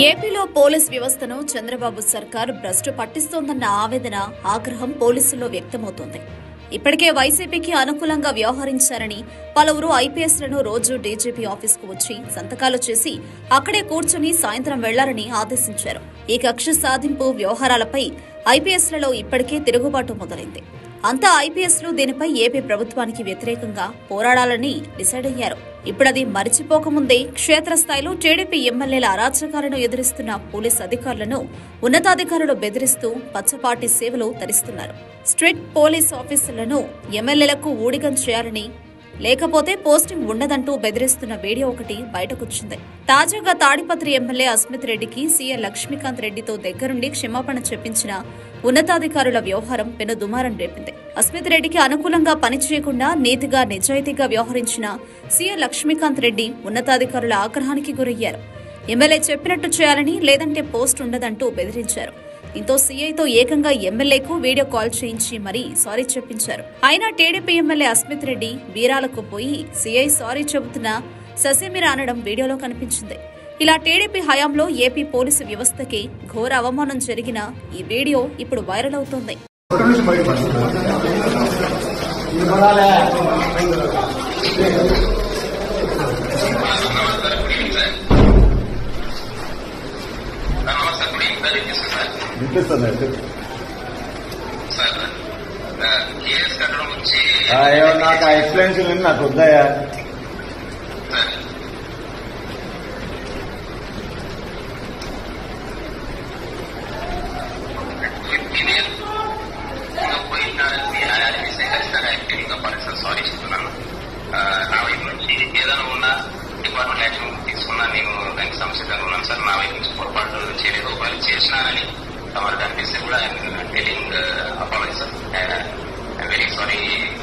ఏపీలో పోలీస్ వ్యవస్థను చంద్రబాబు సర్కార్ భ్రష్టు పట్టిస్తోందన్న ఆవేదన ఆగ్రహం పోలీసుల్లో వ్యక్తమవుతోంది ఇప్పటికే వైసీపీకి అనుకూలంగా వ్యవహరించారని పలువురు ఐపీఎస్లను రోజు డీజీపీ ఆఫీస్కు వచ్చి సంతకాలు చేసి అక్కడే కూర్చుని సాయంత్రం వెళ్లారని ఆదేశించారు ఈ కక్ష సాధింపు వ్యవహారాలపై ఐపీఎస్లలో ఇప్పటికే తిరుగుబాటు మొదలైంది అంతా ఐపీఎస్లు దీనిపై ఏపీ ప్రభుత్వానికి వ్యతిరేకంగా పోరాడాలని డిసైడ్ అయ్యారు ఇప్పుడది మరిచిపోకముందే క్షేత్రస్థాయిలో టీడీపీ ఎమ్మెల్యేల అరాచకాలను ఎదురిస్తున్న పోలీస్ అధికారులను ఉన్నతాధికారులు బెదిరిస్తూ పచ్చపాటి సేవలు తరిస్తున్నారు స్ట్రీట్ పోలీస్ ఆఫీసర్లను ఎమ్మెల్యేలకు ఊడిగం చేయాలని లేకపోతే పోస్టింగ్ ఉండదంటూ బెదిరిస్తున్న వీడియో ఒకటి బయటకొచ్చింది తాజాగా తాడిపత్రి ఎమ్మెల్యే అస్మిత్ రెడ్డికి సీఎం లక్ష్మీకాంత్ రెడ్డితో దగ్గరుండి క్షమాపణ చెప్పించిన ఉన్నతాధికారుల వ్యవహారం పెను దుమారం రేపింది అస్మిత్ రెడ్డికి అనుకూలంగా పనిచేయకుండా నీతిగా నిజాయితీగా వ్యవహరించిన సీఎం లక్ష్మీకాంత్ రెడ్డి ఉన్నతాధికారుల ఆగ్రహానికి గురయ్యారు ఎమ్మెల్యే చెప్పినట్టు చేయాలని లేదంటే పోస్ట్ ఉండదంటూ బెదిరించారు దీంతో సీఐతో ఏకంగా ఎమ్మెల్యేకు వీడియో కాల్ చేయించి మరీ సారీ చెప్పించారు అయినా టీడీపీ ఎమ్మెల్యే అస్మిత్ రెడ్డి వీరాలకు పోయి సీఐ సారీ చెబుతున్నా ససేమిరా అనడం వీడియోలో కనిపించింది ఇలా టీడీపీ హయాంలో ఏపీ పోలీసు వ్యవస్థకి ఘోర అవమానం జరిగిన ఈ వీడియో ఇప్పుడు వైరల్ అవుతోంది ఒక్క నిమిషం బయట పడుతుంది నమస్తే గుడ్ ఈవినింగ్ సార్ వినిపిస్తుంది సార్ వినిపిస్తుంది అయితే సార్ కేఎస్ కట్టడం గురించి అయ్యో నాకు ఆ ఎక్స్ప్లెనేషన్ నాకు వద్దాయా సార్ ఇదే ఇంకా పోయిన విషయం ఖచ్చితంగా ఇంకా పరిస్థితి సారీ చెప్తున్నాను ఆ, నా వైపు నుంచి ఏదైనా ఉన్నా డిపార్ట్మెంట్ యాక్షన్ తీసుకున్నా నేను దానికి సంసిద్ధంగా ఉన్నాను సార్ నా వైపు నుంచి పొరపాటు చేయలేదు ఒకవేళ చేసినానని తమకు అనిపిస్తే కూడా telling apology sir very sorry